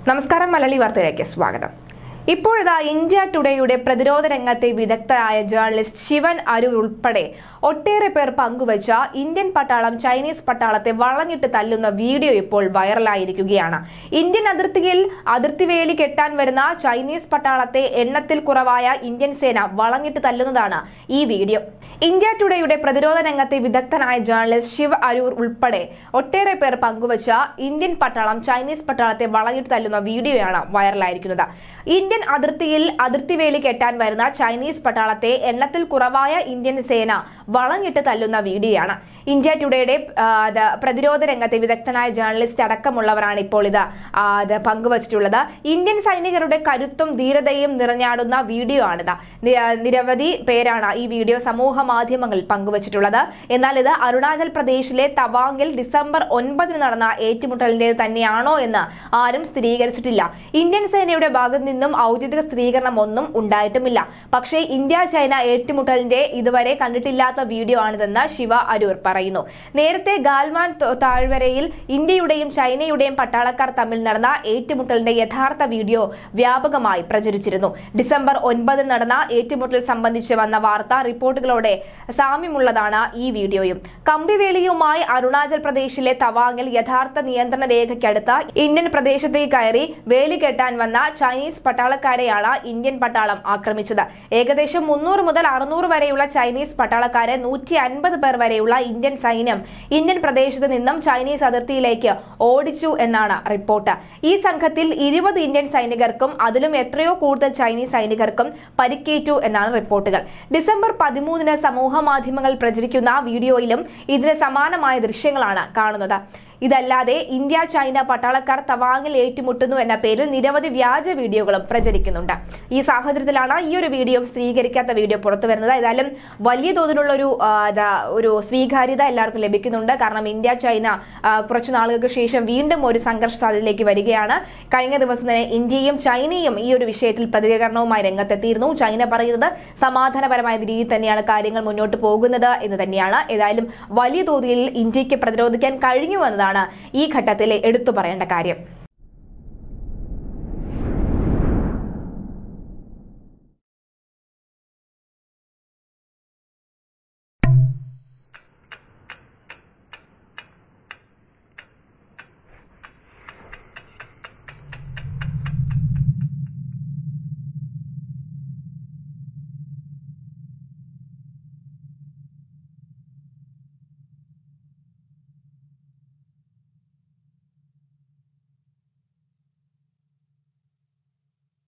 നമസ്കാരം മലയാളി വാർത്തയിലേക്ക് സ്വാഗതം ഇപ്പോഴിതാ ഇന്ത്യ ടുഡേയുടെ പ്രതിരോധ രംഗത്തെ വിദഗ്ധരായ ജേർണലിസ്റ്റ് ശിവൻ അരൂർ ഉൾപ്പെടെ ഒട്ടേറെ പേർ പങ്കുവച്ച ഇന്ത്യൻ പട്ടാളം ചൈനീസ് പട്ടാളത്തെ വളഞ്ഞിട്ട് തല്ലുന്ന വീഡിയോ ഇപ്പോൾ വൈറലായിരിക്കുകയാണ് ഇന്ത്യൻ അതിർത്തിയിൽ അതിർത്തി വേലി കെട്ടാൻ വരുന്ന ചൈനീസ് പട്ടാളത്തെ എണ്ണത്തിൽ കുറവായ ഇന്ത്യൻ സേന വളഞ്ഞിട്ട് തല്ലുന്നതാണ് ഈ വീഡിയോ ഇന്ത്യ ടുഡേയുടെ പ്രതിരോധ രംഗത്തെ വിദഗ്ധനായ ജേർണലിസ്റ്റ് ശിവ് അരൂർ ഉൾപ്പെടെ ഒട്ടേറെ പേർ പങ്കുവച്ച ഇന്ത്യൻ പട്ടാളം ചൈനീസ് പട്ടാളത്തെ വളഞ്ഞിട്ട് തല്ലുന്ന വീഡിയോയാണ് വൈറലായിരിക്കുന്നത് ഇന്ത്യൻ അതിർത്തിയിൽ അതിർത്തി വേലി കെട്ടാൻ വരുന്ന ചൈനീസ് പട്ടാളത്തെ എണ്ണത്തിൽ കുറവായ ഇന്ത്യൻ സേന വളഞ്ഞിട്ട് തല്ലുന്ന വീഡിയോയാണ് ഇന്ത്യ ടുഡേയുടെ ആ, ഇത് പ്രതിരോധ രംഗത്തെ വിദഗ്ധനായ ജേർണലിസ്റ്റ് അടക്കമുള്ളവരാണ് ഇപ്പോൾ ഇത് ആ, ഇത് പങ്കുവച്ചിട്ടുള്ളത് ഇന്ത്യൻ സൈനികരുടെ കരുത്തും ധീരതയും നിറഞ്ഞാടുന്ന വീഡിയോ ആണിത് നി- നിരവധി പേരാണ് ഈ വീഡിയോ സമൂഹ മാധ്യമങ്ങളിൽ പങ്കുവച്ചിട്ടുള്ളത് എന്നാൽ ഇത് അരുണാചൽ പ്രദേശിലെ തവാങ്ങിൽ ഡിസംബർ ഒൻപതിന് നടന്ന ഏറ്റുമുട്ടലിന്റെ തന്നെയാണോ എന്ന് ആരും സ്ഥിരീകരിച്ചിട്ടില്ല ഇന്ത്യൻ സേനയുടെ ഭാഗത്തു നിന്നും ഔദ്യോഗിക സ്ഥിരീകരണം ഒന്നും ഉണ്ടായിട്ടുമില്ല പക്ഷേ ഇന്ത്യ ചൈന ഏറ്റുമുട്ടലിന്റെ ഇതുവരെ കണ്ടിട്ടില്ലാത്ത വീഡിയോ ആണിതെന്ന് ശിവ അരൂർ പറയുന്നു നേരത്തെ ഗാൽവാൻ ത- താഴ്വരയിൽ ഇന്ത്യയുടെയും ചൈനയുടെയും പട്ടാളക്കാർ തമ്മിൽ നടന്ന ഏറ്റുമുട്ടലിന്റെ യഥാർത്ഥ വീഡിയോ വ്യാപകമായി പ്രചരിച്ചിരുന്നു ഡിസംബർ ഒൻപതിന് നടന്ന ഏറ്റുമുട്ടൽ സംബന്ധിച്ച് വന്ന വാർത്താ റിപ്പോർട്ടുകളോടെ സാമ്യമുള്ളതാണ് ഈ വീഡിയോയും കമ്പിവേലിയുമായി അരുണാചൽ പ്രദേശിലെ തവാങ്ങിൽ യഥാർത്ഥ നിയന്ത്രണ രേഖയ്ക്കടുത്ത് ഇന്ത്യൻ പ്രദേശത്തേക്ക് കയറി വേലി കെട്ടാൻ വന്ന ചൈനീസ് പട്ടാളക്കാരെയാണ് ഇന്ത്യൻ പട്ടാളം ആക്രമിച്ചത് ഏകദേശം മുന്നൂറ് മുതൽ അറുന്നൂറ് വരെയുള്ള ചൈനീസ് പട്ടാളക്കാരെ നൂറ്റി അൻപത് പേർ വരെയുള്ള ഇന്ത്യൻ സൈന്യം ഇന്ത്യൻ പ്രദേശത്ത് നിന്നും ചൈനീസ് അതിർത്തിയിലേക്ക് ഓടിച്ചു എന്നാണ് റിപ്പോർട്ട് ഈ സംഘത്തിൽ ഇരുപത് ഇന്ത്യൻ സൈനികർക്കും അതിലും എത്രയോ കൂടുതൽ ചൈനീസ് സൈനികർക്കും പരിക്കേറ്റു എന്നാണ് റിപ്പോർട്ടുകൾ ഡിസംബർ പതിമൂന്നിന് സമൂഹ മാധ്യമങ്ങളിൽ പ്രചരിക്കുന്ന വീഡിയോയിലും ഇതിന് സമാനമായ ദൃശ്യങ്ങളാണ് കാണുന്നത് ഇതല്ലാതെ ഇന്ത്യ ചൈന പട്ടാളക്കാർ തവാങ്ങിൽ ഏറ്റുമുട്ടുന്നു എന്ന പേരിൽ നിരവധി വ്യാജ വീഡിയോകളും പ്രചരിക്കുന്നുണ്ട് ഈ സാഹചര്യത്തിലാണ് ഈ ഒരു വീഡിയോ സ്ഥിരീകരിക്കാത്ത വീഡിയോ പുറത്തു വരുന്നത് ഏതായാലും വലിയ തോതിലുള്ള ഒരു ആ, ദാ, ഒരു സ്വീകാര്യത എല്ലാവർക്കും ലഭിക്കുന്നുണ്ട് കാരണം ഇന്ത്യ ചൈന ആ, കുറച്ചു നാളുകൾക്ക് ശേഷം വീണ്ടും ഒരു സംഘർഷ സാധ്യതയിലേക്ക് വരികയാണ് കഴിഞ്ഞ ദിവസം തന്നെ ഇന്ത്യയും ചൈനയും ഈ ഒരു വിഷയത്തിൽ പ്രതികരണവുമായി രംഗത്തെത്തിയിരുന്നു ചൈന പറയുന്നത് സമാധാനപരമായ രീതിയിൽ തന്നെയാണ് കാര്യങ്ങൾ മുന്നോട്ട് പോകുന്നത് എന്ന് തന്നെയാണ് ഏതായാലും വലിയ തോതിൽ ഇന്ത്യക്ക് പ്രതിരോധിക്കാൻ കഴിഞ്ഞു എന്നതാണ് ഈ ഘട്ടത്തിൽ എടുത്തു പറയേണ്ട കാര്യം